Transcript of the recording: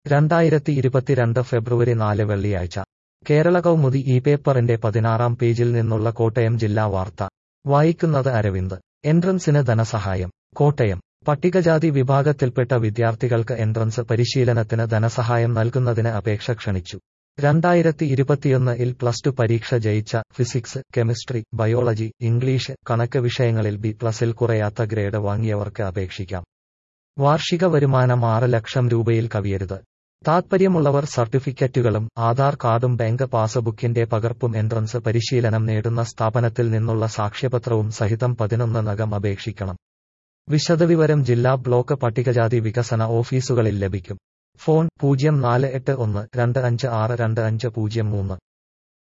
രണ്ടായിരത്തി ഇരുപത്തിരണ്ട് ഫെബ്രുവരി നാല് വെള്ളിയാഴ്ച കേരള കൗമുദി ഈ പേപ്പറിന്റെ പതിനാറാം പേജിൽ നിന്നുള്ള കോട്ടയം ജില്ലാ വാർത്ത വായിക്കുന്നത് അരവിന്ദ് എൻട്രൻസിന് ധനസഹായം കോട്ടയം പട്ടികജാതി വിഭാഗത്തിൽപ്പെട്ട വിദ്യാർത്ഥികൾക്ക് എൻട്രൻസ് പരിശീലനത്തിന് ധനസഹായം നൽകുന്നതിന് അപേക്ഷ ക്ഷണിച്ചു രണ്ടായിരത്തി ഇരുപത്തിയൊന്ന് ഇൽ പ്ലസ് ടു പരീക്ഷ ജയിച്ച ഫിസിക്സ് കെമിസ്ട്രി ബയോളജി ഇംഗ്ലീഷ് കണക്ക് വിഷയങ്ങളിൽ ബി പ്ലസിൽ കുറയാത്ത ഗ്രേഡ് വാങ്ങിയവർക്ക് അപേക്ഷിക്കാം വാർഷിക വരുമാനം ആറ് ലക്ഷം രൂപയിൽ കവിയരുത് താത്പര്യമുള്ളവർ സർട്ടിഫിക്കറ്റുകളും ആധാർ കാർഡും ബാങ്ക് പാസ്ബുക്കിന്റെ പകർപ്പും എൻട്രൻസ് പരിശീലനം നേടുന്ന സ്ഥാപനത്തിൽ നിന്നുള്ള സാക്ഷ്യപത്രവും സഹിതം പതിനൊന്ന് നകം അപേക്ഷിക്കണം വിശദവിവരം ജില്ലാ ബ്ലോക്ക് പട്ടികജാതി വികസന ഓഫീസുകളിൽ ലഭിക്കും ഫോൺ പൂജ്യം നാല് എട്ട് ഒന്ന് രണ്ട് അഞ്ച് ആറ് രണ്ട് അഞ്ച് പൂജ്യം മൂന്ന്